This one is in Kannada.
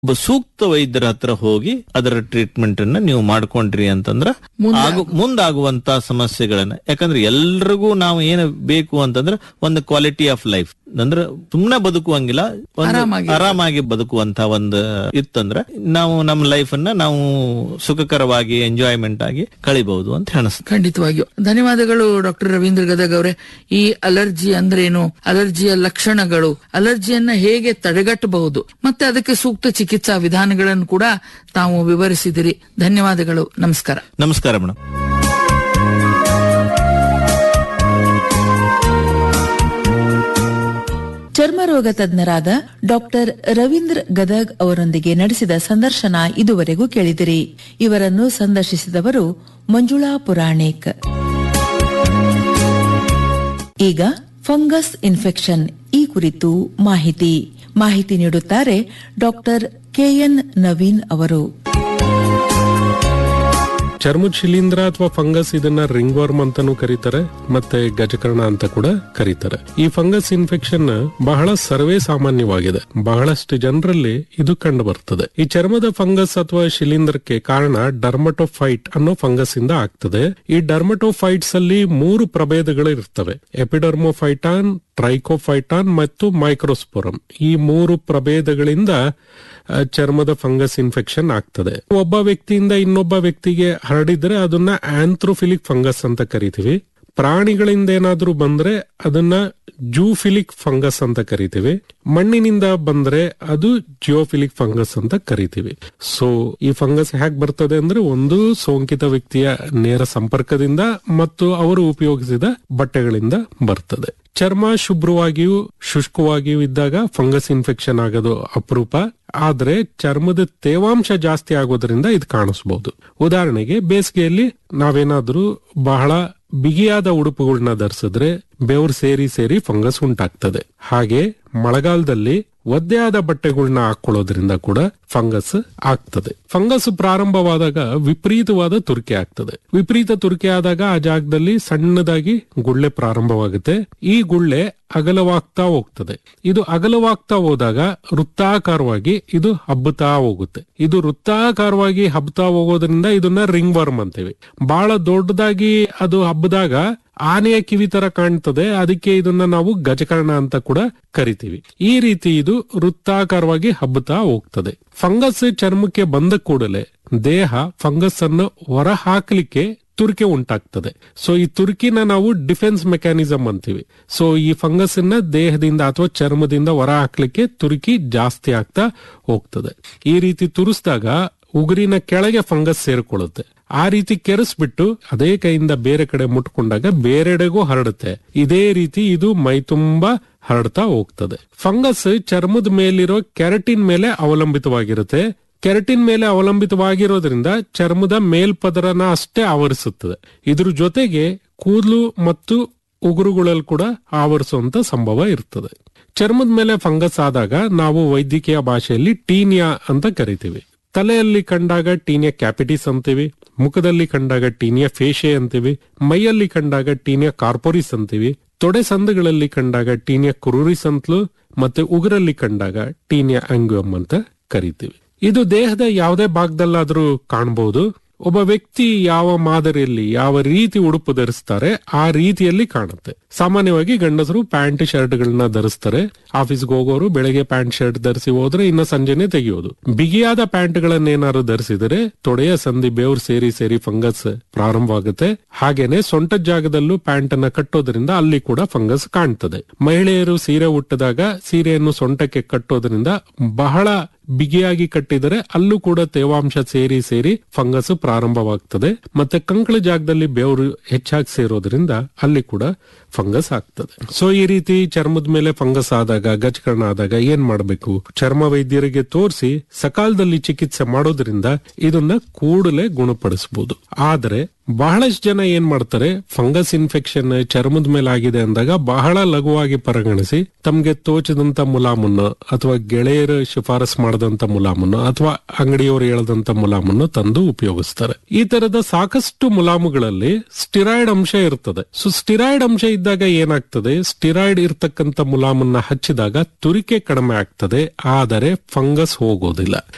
ಒಬ್ಬ ಸೂಕ್ತ ವೈದ್ಯರ ಹತ್ರ ಹೋಗಿ ಅದರ ಟ್ರೀಟ್ಮೆಂಟ್ ಅನ್ನ ನೀವು ಮಾಡ್ಕೊಂಡ್ರಿ ಅಂತಂದ್ರ ಆಗು ಮುಂದಾಗುವಂತ ಸಮಸ್ಯೆಗಳನ್ನ ಯಾಕಂದ್ರೆ ಎಲ್ರಿಗೂ ನಾವು ಏನು ಬೇಕು ಅಂತಂದ್ರೆ ಒಂದು ಕ್ವಾಲಿಟಿ ಆಫ್ ಲೈಫ್ ಅಂದ್ರೆ ಸುಮ್ನೆ ಬದುಕುವಂಗಿಲ್ಲ ಒಂದು ಆರಾಮಾಗಿ. ಆರಾಮಾಗಿ ಬದುಕುವಂತ ಒಂದು ಇತ್ತಂದ್ರೆ ನಾವು ನಮ್ಮ ಲೈಫ್ ಅನ್ನ ನಾವು ಸುಖಕರವಾಗಿ ಎಂಜಾಯ್ಮೆಂಟ್ ಆಗಿ ಕಳಿಬಹುದು ಅಂತ ಅನಿಸ್ತದೆ ಖಂಡಿತವಾಗಿಯೂ ಧನ್ಯವಾದಗಳು ಡಾಕ್ಟರ್ ರವೀಂದ್ರ ಗದಗ್ ಅವರೇ ಈ ಅಲರ್ಜಿ ಅಂದ್ರೇನು ಅಲರ್ಜಿಯ ಲಕ್ಷಣಗಳು ಅಲರ್ಜಿಯನ್ನ ಹೇಗೆ ತಡೆಗಟ್ಟಬಹುದು ಮತ್ತೆ ಅದಕ್ಕೆ ಸೂಕ್ತ ಚಿಕಿತ್ಸಾ ವಿಧಾನಗಳನ್ನು ಕೂಡ ತಾವು ವಿವರಿಸಿದಿರಿ ಧನ್ಯವಾದಗಳು ನಮಸ್ಕಾರ ನಮಸ್ಕಾರ ಮೇಡಮ್ ಚರ್ಮರೋಗ ತಜ್ಞರಾದ ಡಾಕ್ಟರ್ ರವೀಂದ್ರ ಗದಗ್ ಅವರೊಂದಿಗೆ ನಡೆಸಿದ ಸಂದರ್ಶನ ಇದುವರೆಗೂ ಕೇಳಿದಿರಿ ಇವರನ್ನು ಸಂದರ್ಶಿಸಿದವರು ಮಂಜುಳಾ ಪುರಾಣಿಕ್ ಈಗ ಫಂಗಸ್ ಇನ್ಫೆಕ್ಷನ್ ಈ ಕುರಿತು ಮಾಹಿತಿ ಮಾಹಿತಿ ನೀಡುತ್ತಾರೆ ಡಾಕ್ಟರ್ ಕೆಎನ್ ನವೀನ್ ಅವರು ಚರ್ಮದ ಶಿಲೀಂಧ್ರ ಅಥವಾ ಫಂಗಸ್ ಇದನ್ನ ರಿಂಗ್ ವರ್ಮ್ ಅಂತಾನೂ ಕರೀತಾರೆ ಮತ್ತೆ ಗಜಕರ್ಣ ಅಂತ ಕೂಡ ಕರೀತಾರೆ ಈ ಫಂಗಸ್ ಇನ್ಫೆಕ್ಷನ್ ಬಹಳ ಸರ್ವೇ ಸಾಮಾನ್ಯವಾಗಿದೆ ಬಹಳಷ್ಟು ಜನರಲ್ಲಿ ಇದು ಕಂಡು ಬರ್ತದೆ ಈ ಚರ್ಮದ ಫಂಗಸ್ ಅಥವಾ ಶಿಲೀಂಧ್ರಕ್ಕೆ ಕಾರಣ ಡರ್ಮಟೋಫೈಟ್ ಅನ್ನೋ ಫಂಗಸ್ ಇಂದ ಆಗ್ತದೆ ಈ ಡರ್ಮಟೋಫೈಟ್ಸ್ ಅಲ್ಲಿ ಮೂರು ಪ್ರಭೇದಗಳು ಇರ್ತವೆ ಎಪಿಡರ್ಮೋಫೈಟಾನ್ ಟ್ರೈಕೋಫೈಟಾನ್ ಮತ್ತು ಮೈಕ್ರೋಸ್ಪೋರಮ್ ಈ ಮೂರು ಪ್ರಭೇದಗಳಿಂದ ಆ, ಚರ್ಮದ ಫಂಗಸ್ ಇನ್ಫೆಕ್ಷನ್ ಆಗ್ತದೆ ಒಬ್ಬ ವ್ಯಕ್ತಿಯಿಂದ ಇನ್ನೊಬ್ಬ ವ್ಯಕ್ತಿಗೆ ಹರಡಿದ್ರೆ ಅದನ್ನ ಆಂಥ್ರೋಫಿಲಿಕ್ ಫಂಗಸ್ ಅಂತ ಕರಿತೀವಿ ಪ್ರಾಣಿಗಳಿಂದ ಏನಾದ್ರೂ ಬಂದ್ರೆ ಅದನ್ನ ಜೂಫಿಲಿಕ್ ಫಂಗಸ್ ಅಂತ ಕರಿತೀವಿ ಮಣ್ಣಿನಿಂದ ಬಂದ್ರೆ ಅದು ಜಿಯೋಫಿಲಿಕ್ ಫಂಗಸ್ ಅಂತ ಕರಿತೀವಿ ಸೊ ಈ ಫಂಗಸ್ ಹೇಗ್ ಬರ್ತದೆ ಅಂದ್ರೆ ಒಂದು ಸೋಂಕಿತ ವ್ಯಕ್ತಿಯ ನೇರ ಸಂಪರ್ಕದಿಂದ ಮತ್ತು ಅವರು ಉಪಯೋಗಿಸಿದ ಬಟ್ಟೆಗಳಿಂದ ಬರ್ತದೆ ಚರ್ಮ ಶುಭ್ರವಾಗಿಯೂ ಶುಷ್ಕವಾಗಿಯೂ ಇದ್ದಾಗ ಫಂಗಸ್ ಇನ್ಫೆಕ್ಷನ್ ಆಗೋದು ಅಪರೂಪ ಆದ್ರೆ ಚರ್ಮದ ತೇವಾಂಶ ಜಾಸ್ತಿ ಆಗೋದ್ರಿಂದ ಇದು ಕಾಣಿಸಬಹುದು ಉದಾಹರಣೆಗೆ ಬೇಸಿಗೆಯಲ್ಲಿ ನಾವೇನಾದ್ರೂ ಬಹಳ ಬಿಗಿಯಾದ ಉಡುಪುಗಳನ್ನ ಧರಿಸಿದ್ರೆ ಬೆವರು ಸೇರಿ ಸೇರಿ ಫಂಗಸ್ ಉಂಟಾಗ್ತದೆ ಹಾಗೆ ಮಳೆಗಾಲದಲ್ಲಿ ಒದ್ದೆಯಾದ ಬಟ್ಟೆಗಳನ್ನ ಹಾಕೊಳ್ಳೋದ್ರಿಂದ ಕೂಡ ಫಂಗಸ್ ಆಗ್ತದೆ ಫಂಗಸ್ ಪ್ರಾರಂಭವಾದಾಗ ವಿಪರೀತವಾದ ತುರಿಕೆ ಆಗ್ತದೆ ವಿಪರೀತ ತುರಿಕೆ ಆದಾಗ ಆ ಜಾಗದಲ್ಲಿ ಸಣ್ಣದಾಗಿ ಗುಳ್ಳೆ ಪ್ರಾರಂಭವಾಗುತ್ತೆ ಈ ಗುಳ್ಳೆ ಅಗಲವಾಗ್ತಾ ಹೋಗ್ತದೆ ಇದು ಅಗಲವಾಗ್ತಾ ಹೋದಾಗ ವೃತ್ತಾಕಾರವಾಗಿ ಇದು ಹಬ್ಬತಾ ಹೋಗುತ್ತೆ ಇದು ವೃತ್ತಾಕಾರವಾಗಿ ಹಬ್ಬತಾ ಹೋಗೋದ್ರಿಂದ ಇದನ್ನ ರಿಂಗ್ ವರ್ಮ್ ಅಂತೀವಿ ಬಹಳ ದೊಡ್ಡದಾಗಿ ಅದು ಹಬ್ಬದಾಗ ಆನೆಯ ಕಿವಿ ತರ ಕಾಣ್ತದೆ ಅದಕ್ಕೆ ಇದನ್ನ ನಾವು ಗಜಕರ್ಣ ಅಂತ ಕೂಡ ಕರಿತೀವಿ ಈ ರೀತಿ ಇದು ವೃತ್ತಾಕಾರವಾಗಿ ಹಬ್ಬತಾ ಹೋಗ್ತದೆ ಫಂಗಸ್ ಚರ್ಮಕ್ಕೆ ಬಂದ ಕೂಡಲೇ ದೇಹ ಫಂಗಸ್ ಅನ್ನು ಹೊರ ಹಾಕ್ಲಿಕ್ಕೆ ತುರಿಕೆ ಉಂಟಾಗ್ತದೆ ಸೊ ಈ ತುರ್ಕಿನ ನಾವು ಡಿಫೆನ್ಸ್ ಮೆಕ್ಯಾನಿಸಮ್ ಅಂತೀವಿ ಸೊ ಈ ಫಂಗಸ್ ಅನ್ನ ದೇಹದಿಂದ ಅಥವಾ ಚರ್ಮದಿಂದ ಹೊರ ಹಾಕ್ಲಿಕ್ಕೆ ತುರ್ಕಿ ಜಾಸ್ತಿ ಆಗ್ತಾ ಹೋಗ್ತದೆ ಈ ರೀತಿ ತುರಿಸಿದಾಗ ಉಗುರಿನ ಕೆಳಗೆ ಫಂಗಸ್ ಸೇರಿಕೊಳ್ಳುತ್ತೆ ಆ ರೀತಿ ಕೆರೆಸ್ಬಿಟ್ಟು ಅದೇ ಕೈಯಿಂದ ಬೇರೆ ಕಡೆ ಮುಟ್ಕೊಂಡಾಗ ಬೇರೆಡೆಗೂ ಹರಡುತ್ತೆ ಇದೇ ರೀತಿ ಇದು ಮೈ ತುಂಬಾ ಹರಡ್ತಾ ಹೋಗ್ತದೆ ಫಂಗಸ್ ಚರ್ಮದ ಮೇಲಿರೋ ಕೆರಟಿನ್ ಮೇಲೆ ಅವಲಂಬಿತವಾಗಿರುತ್ತೆ ಕೆರಟಿನ್ ಮೇಲೆ ಅವಲಂಬಿತವಾಗಿರೋದ್ರಿಂದ ಚರ್ಮದ ಮೇಲ್ಪದರನ ಅಷ್ಟೇ ಆವರಿಸುತ್ತದೆ ಇದ್ರ ಜೊತೆಗೆ ಕೂದಲು ಮತ್ತು ಉಗುರುಗಳಲ್ಲಿ ಕೂಡ ಆವರಿಸುವಂತ ಸಂಭವ ಇರ್ತದೆ ಚರ್ಮದ ಮೇಲೆ ಫಂಗಸ್ ಆದಾಗ ನಾವು ವೈದ್ಯಕೀಯ ಭಾಷೆಯಲ್ಲಿ ಟೀನಿಯಾ ಅಂತ ಕರಿತೀವಿ ತಲೆಯಲ್ಲಿ ಕಂಡಾಗ ಟೀನಿಯಾ ಕ್ಯಾಪಿಟಿಸ್ ಅಂತೀವಿ ಮುಖದಲ್ಲಿ ಕಂಡಾಗ ಟೀನಿಯಾ ಫೇಶೆ ಅಂತೀವಿ ಮೈಯಲ್ಲಿ ಕಂಡಾಗ ಟೀನಿಯಾ ಕಾರ್ಪೊರಿಸ್ ಅಂತೀವಿ ತೊಡೆ ಸಂದುಗಳಲ್ಲಿ ಕಂಡಾಗ ಟೀನಿಯಾ ಕುರುರಿಸ್ ಅಂತಲೂ ಮತ್ತೆ ಉಗುರಲ್ಲಿ ಕಂಡಾಗ ಟೀನಿಯಾ ಆಂಗ್ಯಮ್ ಅಂತ ಕರಿತೀವಿ ಇದು ದೇಹದ ಯಾವುದೇ ಭಾಗದಲ್ಲಾದ್ರೂ ಕಾಣಬಹುದು ಒಬ್ಬ ವ್ಯಕ್ತಿ ಯಾವ ಮಾದರಿಯಲ್ಲಿ ಯಾವ ರೀತಿ ಉಡುಪು ಧರಿಸ್ತಾರೆ ಆ ರೀತಿಯಲ್ಲಿ ಕಾಣುತ್ತೆ ಸಾಮಾನ್ಯವಾಗಿ ಗಂಡಸರು ಪ್ಯಾಂಟ್ ಶರ್ಟ್ ಗಳನ್ನ ಧರಿಸ್ತಾರೆ ಆಫೀಸ್ಗೆ ಹೋಗೋರು ಬೆಳಗ್ಗೆ ಪ್ಯಾಂಟ್ ಶರ್ಟ್ ಧರಿಸಿ ಹೋದ್ರೆ ಇನ್ನ ಸಂಜೆನೆ ತೆಗೆಯೋದು ಬಿಗಿಯಾದ ಪ್ಯಾಂಟ್ ಗಳನ್ನೇನಾದ್ರು ಧರಿಸಿದರೆ ತೊಡೆಯ ಸಂಧಿ ಬೇವ್ರು ಸೇರಿ ಸೇರಿ ಫಂಗಸ್ ಪ್ರಾರಂಭವಾಗುತ್ತೆ ಹಾಗೇನೆ ಸೊಂಟದ ಜಾಗದಲ್ಲೂ ಪ್ಯಾಂಟ್ ಅನ್ನ ಕಟ್ಟೋದ್ರಿಂದ ಅಲ್ಲಿ ಕೂಡ ಫಂಗಸ್ ಕಾಣ್ತದೆ ಮಹಿಳೆಯರು ಸೀರೆ ಉಟ್ಟಿದಾಗ ಸೀರೆಯನ್ನು ಸೊಂಟಕ್ಕೆ ಕಟ್ಟೋದ್ರಿಂದ ಬಹಳ ಬಿಗಿಯಾಗಿ ಕಟ್ಟಿದರೆ ಅಲ್ಲೂ ಕೂಡ ತೇವಾಂಶ ಸೇರಿ ಸೇರಿ ಫಂಗಸ್ ಪ್ರಾರಂಭವಾಗ್ತದೆ ಮತ್ತೆ ಕಂಕಳ ಜಾಗದಲ್ಲಿ ಬೆವರು ಹೆಚ್ಚಾಗಿ ಸೇರೋದ್ರಿಂದ ಅಲ್ಲಿ ಕೂಡ ಫಂಗಸ್ ಆಗ್ತದೆ ಸೊ ಈ ರೀತಿ ಚರ್ಮದ ಮೇಲೆ ಫಂಗಸ್ ಆದಾಗ ಗಜಕರಣ ಆದಾಗ ಏನ್ ಮಾಡಬೇಕು ಚರ್ಮ ವೈದ್ಯರಿಗೆ ತೋರಿಸಿ ಸಕಾಲದಲ್ಲಿ ಚಿಕಿತ್ಸೆ ಮಾಡೋದ್ರಿಂದ ಇದನ್ನ ಕೂಡಲೇ ಗುಣಪಡಿಸಬಹುದು ಆದ್ರೆ ಬಹಳಷ್ಟು ಜನ ಏನ್ ಮಾಡ್ತಾರೆ ಫಂಗಸ್ ಇನ್ಫೆಕ್ಷನ್ ಚರ್ಮದ ಮೇಲೆ ಆಗಿದೆ ಅಂದಾಗ ಬಹಳ ಲಘುವಾಗಿ ಪರಿಗಣಿಸಿ ತಮ್ಗೆ ತೋಚದಂತ ಮುಲಾಮನ್ನು ಅಥವಾ ಗೆಳೆಯರು ಶಿಫಾರಸ್ ಮಾಡದಂತ ಮುಲಾಮನ್ನು ಅಥವಾ ಅಂಗಡಿಯವರು ಹೇಳದಂತ ಮುಲಾಮನ್ನು ತಂದು ಉಪಯೋಗಿಸ್ತಾರೆ ಈ ತರದ ಸಾಕಷ್ಟು ಮುಲಾಮುಗಳಲ್ಲಿ ಸ್ಟಿರಾಯ್ಡ್ ಅಂಶ ಇರ್ತದೆ ಸೊ ಸ್ಟಿರಾಯ್ಡ್ ಅಂಶ ಇದ್ದಾಗ ಏನಾಗ್ತದೆ ಸ್ಟಿರಾಯ್ಡ್ ಇರ್ತಕ್ಕಂತ ಮುಲಾಮನ್ನ ಹಚ್ಚಿದಾಗ ತುರಿಕೆ ಕಡಿಮೆ ಆಗ್ತದೆ ಆದರೆ ಫಂಗಸ್ ಹೋಗೋದಿಲ್ಲ